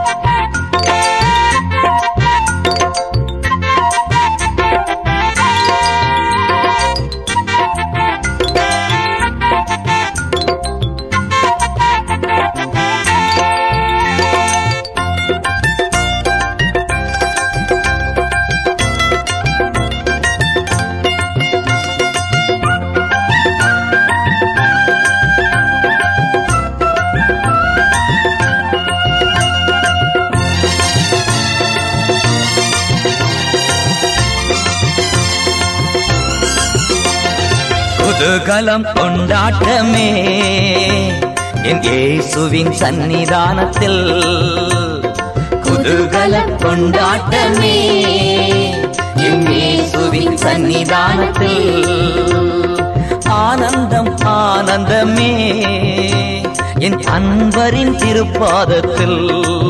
குதூகலம் கொண்டாட்டமே என் இயேசுவின் சன்னிதானத்தில் குதூகல கொண்டாட்டமே என் இயேசுவின் சன்னிதானத்தில் ஆனந்தம் ஆனந்தமே என் அன்பரின் திருப்பாதத்தில்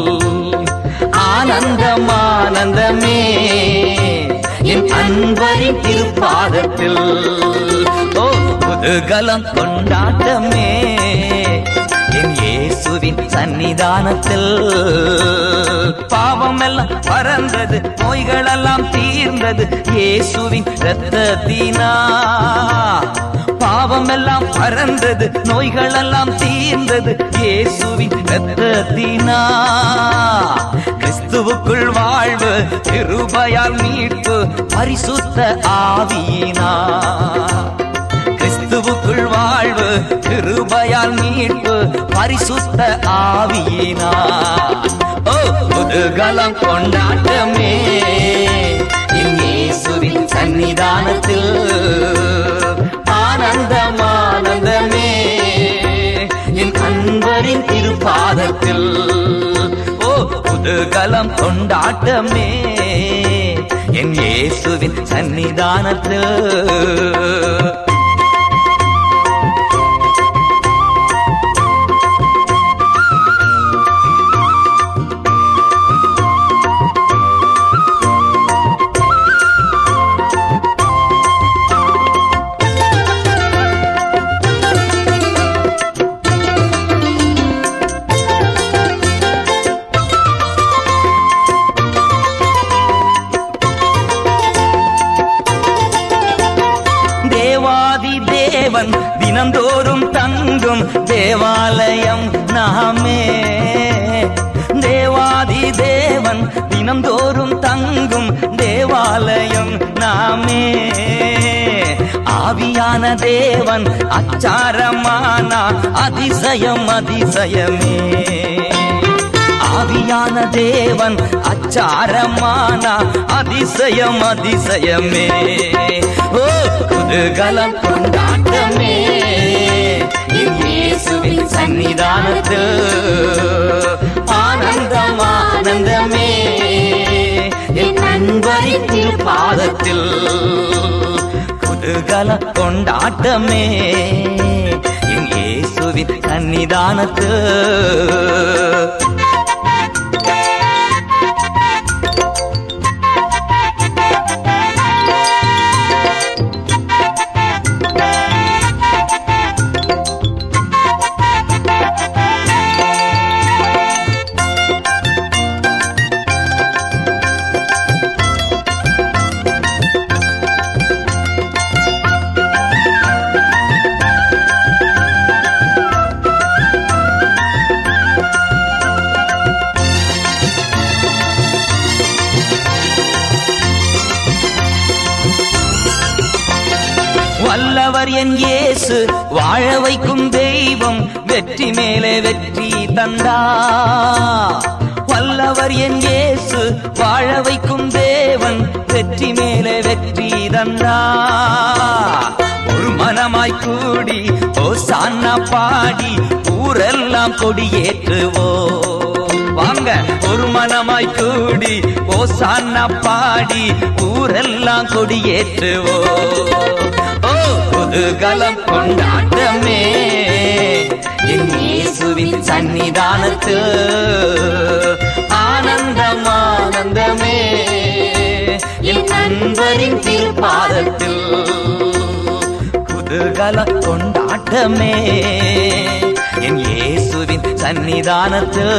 ஆனந்தம் ஆனந்தமே என் அன்பரின் திருப்பாதத்தில் ஓ குதூகலம் கொண்டாட்டமே என் இயேசுவின் சன்னிதானத்தில் பாவமெல்லாம் பறந்தது நோய்களெல்லாம் தீர்ந்தது இயேசுவின் இரத்தத்தினா பாவமெல்லாம் பறந்தது நோய்களெல்லாம் தீர்ந்தது இயேசுவின் இரத்தத்தினா கிறிஸ்துவுக்குள் வாழ்வு கிருபையால் மீட்பு பரிசுத்த ஆவியினா கிறிஸ்துவுக்குள் வாழ்வு கிருபையால் மீட்பு பரிசுத்த ஆவியினா ஓ புதுகலம் கொண்டாட்டமே என் இயேசுவின் சன்னிதானத்தில் ஆனந்தம் ஆனந்தமே என் அன்பரின் திருப்பாதத்தில் ஓ புதுகலம் கொண்டாட்டமே என் இயேசுவின் சன்னிதானத்தில் தேவாதி தேவன் தினந்தோறும் தங்கும் தேவாலயம் நாமே தேவாதி தேவன் தினந்தோறும் தங்கும் தேவாலயம் நாமே ஆவியான தேவன் அச்சாரமான அதிசயம் அதிசயமே ஆவியான தேவன் அச்சாரமான அதிசயம் அதிசயமே ஓ குதூகலம் கொண்டாட்டமே என் இயேசுவின் சன்னிதானத்தில் ஆனந்தம் ஆனந்தமே என் நண்பரின் திருப்பாதத்தில் குதூகல கொண்டாட்டமே என் இயேசுவின் சன்னிதானத்தில் வல்லவர் என் இயேசு வாழ வைக்கும் தெய்வம் வெற்றி மேலே வெற்றி தந்தா வல்லவர் என் இயேசு வாழ வைக்கும் தேவன் வெற்றி மேலே வெற்றி தந்தா ஒரு மனமாய் கூடி ஓ சான்னா பாடி ஊரெல்லாம் கொடியேற்றுவோ வாங்க ஒரு மனமாய் கூடி ஓ சான்னா பாடி ஊரெல்லாம் கொடியேற்றுவோ ஓ குதூகலம் கொண்டாட்டமே என் இயேசுவின் சன்னிதானத்து ஆனந்தம் ஆனந்தமே என் நண்பரின் திருப்பாதத்தில் குதூகல கொண்டாட்டமே என் இயேசுவின் சன்னிதானத்தில்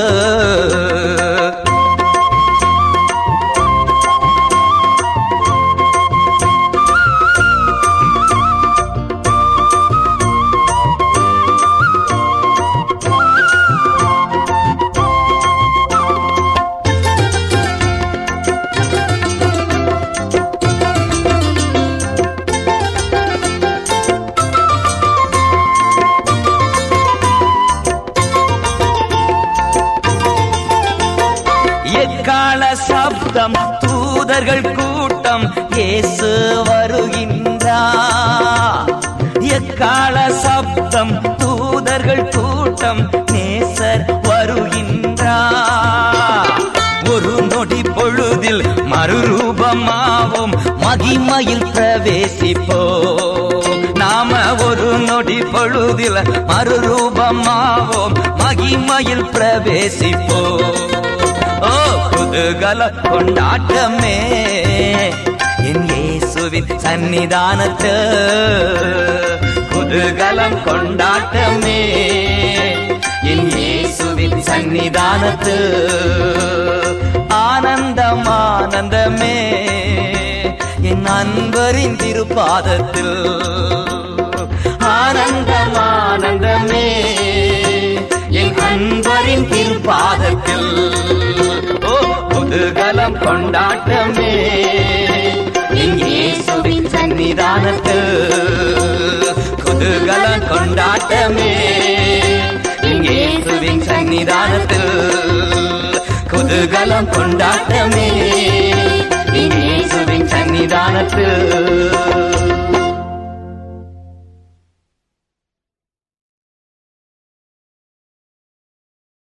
எக்கால சப்தம் தூதர்கள் கூட்டம் இயேசு வருகின்றார் எக்கால சப்தம் தூதர்கள் கூட்டம் நேசர் வருகின்றார் ஒரு நொடி பொழுதில் மறுரூபமாவோம் மகிமையில் பிரவேசிப்போம் நாம ஒரு நொடி பொழுதில் மறுரூபமாவோம் மகிமையில் பிரவேசிப்போம் ஓ குதூகல கொண்டாட்டமே என் இயேசுவின் சன்னிதானத்து குதூகலம் கொண்டாட்டமே என் இயேசுவின் சன்னிதானத்து ஆனந்தம் ஆனந்தமே என் அன்பரின் திருப்பாதத்தில் ஆனந்தம் ஆனந்தமே என் அன்பரின் திருப்பாதத்தில் ஓ குதூகலம் கொண்டாட்டமே என் இயேசுவின் சன்னிதானத்தில் குதூகலம் கொண்டாட்டமே என் இயேசுவின் சன்னிதானத்தில் குதூகலம் கொண்டாட்டமே என் இயேசுவின் சன்னிதானத்தில்